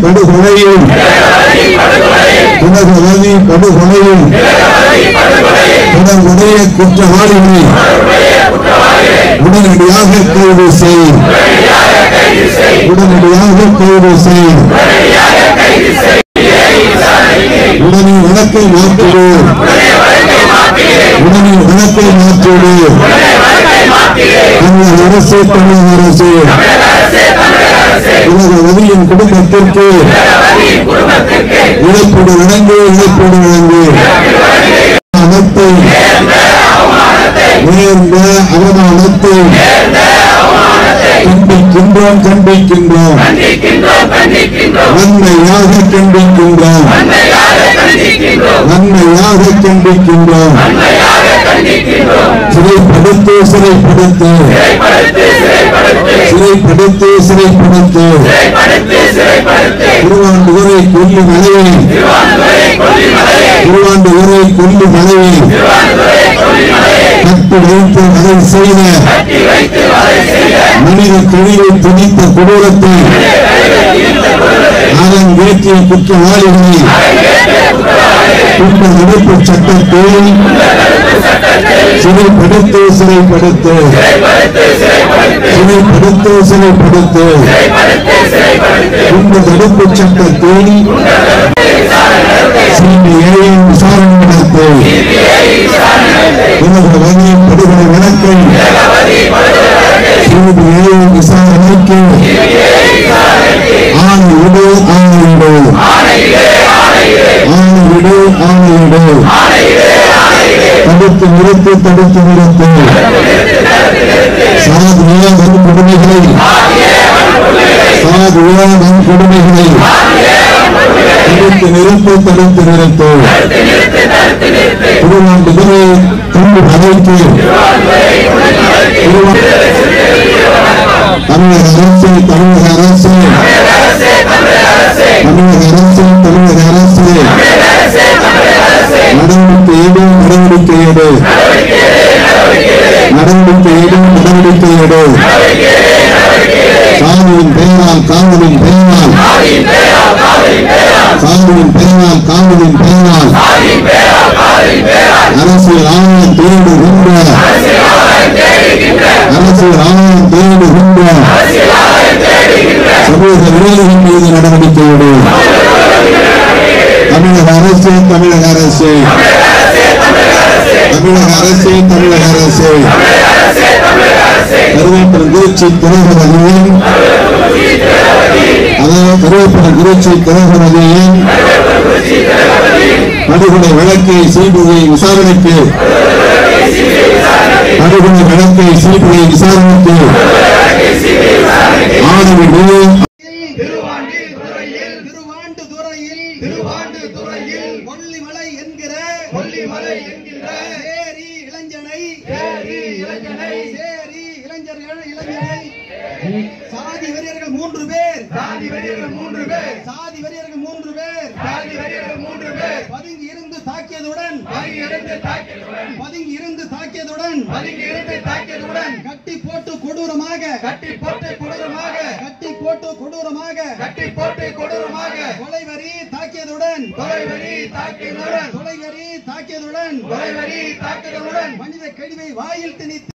படுகொலையும் திலகவதி படுகொலையும் தொடர்புடைய குற்றவாளிகளை உடனடியாக கைது செய் உடனடியாக கைது செய் உடனே வழக்கை மாற்றிடு உடனே வழக்கை மாற்றிடு தமிழக அரசு தமிழக அரசு உலக வதியின் குடும்பத்திற்கு இழப்பீடு வழங்கு இழப்பீடு வழங்கு அவமானத்தை நேர்ந்த அவமானத்தை கண்டிக்கின்றோம் கண்டிக்கின்றோம் நன்மையாக கண்டிக்கின்றோம் நன்மையாக கண்டிக்கின்றோம் சிறைப்படுத்து சிறைப்படுத்து சிறைப்படுத்து சிறைப்படுத்து திருவாண்டுவரை கொல்லி மலையை திருவாண்டுவரை கொல்லி மலையை கட்டு வைத்து அதை செய்த மனித தொழிலை திணித்த கொடூரத்தை அரங்கேற்றிய குற்றவாளிகளை குற்ற தடுப்பு சட்டத்தில் சிறைப்படுத்து சிறைப்படுத்து சிறைப்படுத்து சிறைப்படுத்து குற்ற தடுப்பு சட்டத்தில் சிபிஐ விசாரணை நடத்து உலக வங்கி படுகொலை வழக்கை சிபிஐ விசாரணைக்கு ஆணையிடு ஆணையிடு ஆணையிடு ஆணையிடு தடுத்து நிறுத்து தடுத்து நிறுத்து சாதிய வன்கொடுமைகளை சாதிய வன்கொடுமைகளை தடுத்து நிறுத்து தடுத்து நிறுத்து திருவாண்டுதுறை துண்டு வகைக்கு தமிழக அரசு தமிழக அரசு தமிழக அரசு தமிழக அரசு நடவடிக்கை எடு நடவடிக்கை எடு நடவடிக்கை எடு நடவடிக்கை எடு காவலின் பெயரால் காவலின் பெயரால் காவலின் பெயரால் காவலின் பெயரால் அரசியல் ஆணையம் தேடுகின்ற அரசியல் ஆணையம் தேடுகின்ற சமூக விரோதிகள் மீது நடவடிக்கை எடு தமிழக அரசு தமிழக அரசு தமிழக அரசு தமிழக அரசு கருவேப்பன் திருச்சி திரைப்படத்தையும் அதாவது கருவேப்பன் திருச்சி திரைப்படத்தையும் படுகொலை வழக்கை சிபிஐ விசாரணைக்கு படுகொலை வழக்கை சிபிஐ விசாரணைக்கு ஆணையிடு திருவாண்டுதுறையில் திருவாண்டுதுறையில் கொல்லிமலை என்கிற கொல்லிமலை என்கிற சேரி இளைஞனை சேரி இளைஞனை சேரி இளைஞர்கள் இளைஞனை சாதி வெறியர்கள் மூன்று பேர் சாதி வெறியர்கள் மூன்று பேர் சாதி வெறியர்கள் மூன்று பேர் சாதி வெறியர்கள் மூன்று பேர் பதுங்கி இருந்து தாக்கியதுடன் பதுங்கி இருந்து தாக்கியதுடன் பதுங்கி இருந்து தாக்கியதுடன் பதுங்கி இருந்து தாக்கியதுடன் கட்டி போட்டு கொடூரமாக கட்டி போட்டு கொடூரமாக கட்டி போட்டு கொடூரமாக கட்டி போட்டு கொடூரமாக கொலைவரி தாக்கியதுடன் கொலைவரி தாக்கியதுடன் கொலைவரி தாக்கியதுடன் கொலைவரி தாக்கியதுடன் மனித கழிவை வாயில் திணித்து